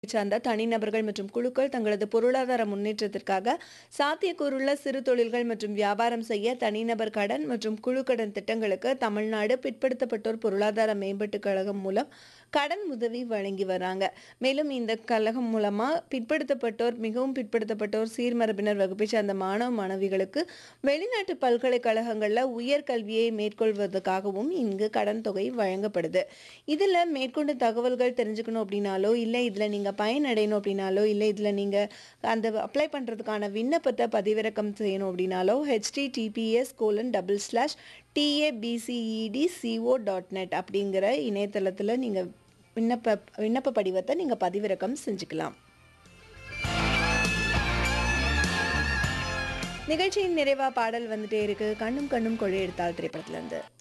சார்ந்த தனிநபர்கள் மற்றும் குழுக்கள் தங்களது பொருளாதார முன்னேற்றத்திற்காக சாத்தியக்கூறுள்ள சிறு தொழில்கள் மற்றும் வியாபாரம் செய்ய தனிநபர் கடன் மற்றும் குழு கடன் திட்டங்களுக்கு தமிழ்நாடு பிற்படுத்தப்பட்டோர் பொருளாதார மேம்பாட்டுக் கழகம் மூலம் கடன் உதவி வழங்கி வராங்க மேலும் இந்த கழகம் மூலமா பிற்படுத்தப்பட்டோர் மிகவும் பிற்படுத்தப்பட்டோர் சீர்மரபினர் வகுப்பை சார்ந்த மாணவ மாணவிகளுக்கு வெளிநாட்டு பல்கலைக்கழகங்கள்ல உயர்கல்வியை மேற்கொள்வதற்காகவும் இங்கு கடன் தொகை வழங்கப்படுது இதுல மேற்கொண்டு தகவல்கள் தெரிஞ்சுக்கணும் அப்படின்னாலோ இல்லை இதுல நீங்க பயனடையணும் அப்படின்னாலோ இல்லை இதுல நீங்க அந்த அப்ளை பண்றதுக்கான விண்ணப்பத்தை பதிவிறக்கம் செய்யணும் அப்படின்னாலோ HTTPS colon double slash TAPCET CO dot net அப்படிங்கிற இணையதளத்தில் நீங்கள் விண்ணப்ப விண்ணப்ப படிவத்தை நீங்கள் பதிவிறக்கம் செஞ்சுக்கலாம் நிகழ்ச்சியின் நிறைவா பாடல் வந்துட்டே இருக்கு கண்ணும் கண்ணும் கொள்ளையெடுத்தால் திரைப்படத்துல இருந்து